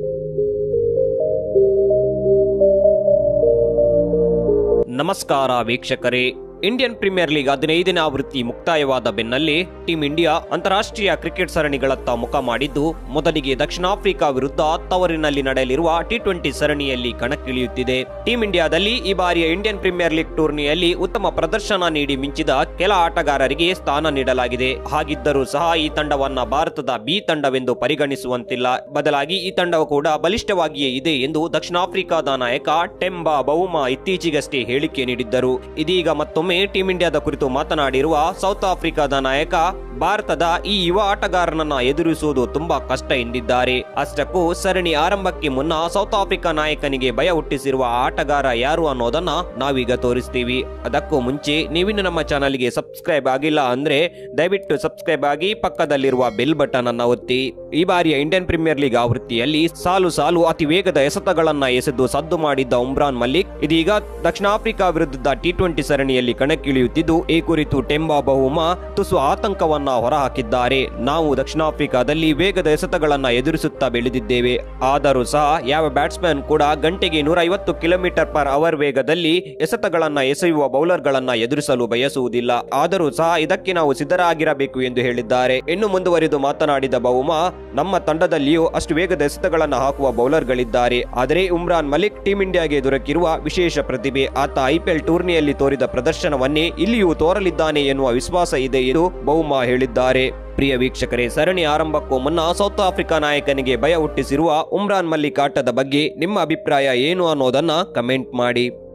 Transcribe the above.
ನಮಸ್ಕಾರ ವೀಕ್ಷಕರೇ Indian premier league ಹದಿನೈದನೇ ಆವೃತ್ತಿ ಮುಕ್ತಾಯವಾದ ಬೆನ್ನಲ್ಲೇ ಟೀಂ ಇಂಡಿಯಾ ಅಂತಾರಾಷ್ಟ್ರೀಯ ಕ್ರಿಕೆಟ್ ಸರಣಿಗಳತ್ತ ಮುಖ ಮಾಡಿದ್ದು ಮೊದಲಿಗೆ ದಕ್ಷಿಣ ಆಫ್ರಿಕಾ ವಿರುದ್ಧ ತವರಿನಲ್ಲಿ ನಡೆಯಲಿರುವ ಟಿ ಟ್ವೆಂಟಿ ಸರಣಿಯಲ್ಲಿ ಕಣಕ್ಕಿಳಿಯುತ್ತಿದೆ ಟೀಂ ಇಂಡಿಯಾದಲ್ಲಿ ಈ ಬಾರಿಯ ಇಂಡಿಯನ್ ಪ್ರೀಮಿಯರ್ ಲೀಗ್ ಟೂರ್ನಿಯಲ್ಲಿ ಉತ್ತಮ ಪ್ರದರ್ಶನ ನೀಡಿ ಮಿಂಚಿದ ಕೆಲ ಆಟಗಾರರಿಗೆ ಸ್ಥಾನ ನೀಡಲಾಗಿದೆ ಹಾಗಿದ್ದರೂ ಸಹ ಈ ತಂಡವನ್ನ ಭಾರತದ ಬಿ ತಂಡವೆಂದು ಪರಿಗಣಿಸುವಂತಿಲ್ಲ ಬದಲಾಗಿ ಈ ತಂಡವು ಕೂಡ ಬಲಿಷ್ಠವಾಗಿಯೇ ಇದೆ ಎಂದು ದಕ್ಷಿಣ ಆಫ್ರಿಕಾದ ನಾಯಕ ಟೆಂಬಾ ಬೌಮಾ ಇತ್ತೀಚೆಗಷ್ಟೇ ಹೇಳಿಕೆ ನೀಡಿದ್ದರು ಇದೀಗ ಮತ್ತೊಮ್ಮೆ ಟೀಂ ಇಂಡಿಯಾದ ಕುರಿತು ಮಾತನಾಡಿರುವ ಸೌತ್ ಆಫ್ರಿಕಾದ ನಾಯಕ ಭಾರತದ ಈ ಯುವ ಆಟಗಾರನನ್ನ ಎದುರಿಸುವುದು ತುಂಬಾ ಕಷ್ಟ ಎಂದಿದ್ದಾರೆ ಅಷ್ಟಕ್ಕೂ ಸರಣಿ ಆರಂಭಕ್ಕೆ ಮುನ್ನ ಸೌತ್ ಆಫ್ರಿಕಾ ನಾಯಕನಿಗೆ ಭಯ ಹುಟ್ಟಿಸಿರುವ ಆಟಗಾರ ಯಾರು ಅನ್ನೋದನ್ನ ನಾವೀಗ ತೋರಿಸ್ತೀವಿ ಅದಕ್ಕೂ ಮುಂಚೆ ನೀವಿನ್ನು ನಮ್ಮ ಚಾನಲ್ಗೆ ಸಬ್ಸ್ಕ್ರೈಬ್ ಆಗಿಲ್ಲ ಅಂದ್ರೆ ದಯವಿಟ್ಟು ಸಬ್ಸ್ಕ್ರೈಬ್ ಆಗಿ ಪಕ್ಕದಲ್ಲಿರುವ ಬೆಲ್ ಬಟನ್ ಅನ್ನ ಒತ್ತಿ ಈ ಬಾರಿಯ ಇಂಡಿಯನ್ ಪ್ರೀಮಿಯರ್ ಲೀಗ್ ಆವೃತ್ತಿಯಲ್ಲಿ ಸಾಲು ಸಾಲು ಅತಿ ವೇಗದ ಎಸೆತಗಳನ್ನ ಎಸೆದು ಸದ್ದು ಮಾಡಿದ್ದ ಉಮ್ರಾನ್ ಮಲ್ಲಿಕ್ ಇದೀಗ ದಕ್ಷಿಣ ಆಫ್ರಿಕಾ ವಿರುದ್ಧದ ಟಿ ಟ್ವೆಂಟಿ ಸರಣಿಯಲ್ಲಿ ಕಣಕ್ಕಿಳಿಯುತ್ತಿದ್ದು ಈ ಕುರಿತು ಟೆಂಬಾ ಬಹುಮಾ ತುಸು ಆತಂಕವನ್ನ ಹೊರಹಾಕಿದ್ದಾರೆ ನಾವು ದಕ್ಷಿಣ ಆಫ್ರಿಕಾದಲ್ಲಿ ವೇಗದ ಎಸೆತಗಳನ್ನ ಎದುರಿಸುತ್ತಾ ಬೆಳೆದಿದ್ದೇವೆ ಆದರೂ ಸಹ ಯಾವ ಬ್ಯಾಟ್ಸ್ಮನ್ ಕೂಡ ಗಂಟೆಗೆ ನೂರ ಐವತ್ತು ಕಿಲೋಮೀಟರ್ ಪರ್ ಅವರ್ ವೇಗದಲ್ಲಿ ಎಸೆತಗಳನ್ನ ಎಸೆಯುವ ಬೌಲರ್ಗಳನ್ನ ಎದುರಿಸಲು ಬಯಸುವುದಿಲ್ಲ ಆದರೂ ಸಹ ಇದಕ್ಕೆ ನಾವು ಸಿದ್ಧರಾಗಿರಬೇಕು ಎಂದು ಹೇಳಿದ್ದಾರೆ ಇನ್ನು ಮುಂದುವರಿದು ಮಾತನಾಡಿದ ಬಹುಮಾ ನಮ್ಮ ತಂಡದಲ್ಲಿಯೂ ಅಷ್ಟು ವೇಗದ ಎಸೆತಗಳನ್ನ ಹಾಕುವ ಬೌಲರ್ಗಳಿದ್ದಾರೆ ಆದರೆ ಉಮ್ರಾನ್ ಮಲಿಕ್ ಟೀಂ ಇಂಡಿಯಾಗೆ ದೊರಕಿರುವ ವಿಶೇಷ ಪ್ರತಿಭೆ ಆತ ಐಪಿಎಲ್ ಟೂರ್ನಿಯಲ್ಲಿ ತೋರಿದ ಪ್ರದರ್ಶನವನ್ನೇ ಇಲ್ಲಿಯೂ ತೋರಲಿದ್ದಾನೆ ಎನ್ನುವ ವಿಶ್ವಾಸ ಇದೆ ಎಂದು ಬೌಮಾ ಹೇಳಿದ್ದಾರೆ ಪ್ರಿಯ ವೀಕ್ಷಕರೇ ಸರಣಿ ಆರಂಭಕ್ಕೂ ಮುನ್ನ ಸೌತ್ ಆಫ್ರಿಕಾ ನಾಯಕನಿಗೆ ಭಯ ಹುಟ್ಟಿಸಿರುವ ಉಮ್ರಾನ್ ಮಲ್ಲಿಕ್ ಆಟದ ಬಗ್ಗೆ ನಿಮ್ಮ ಅಭಿಪ್ರಾಯ ಏನು ಅನ್ನೋದನ್ನ ಕಮೆಂಟ್ ಮಾಡಿ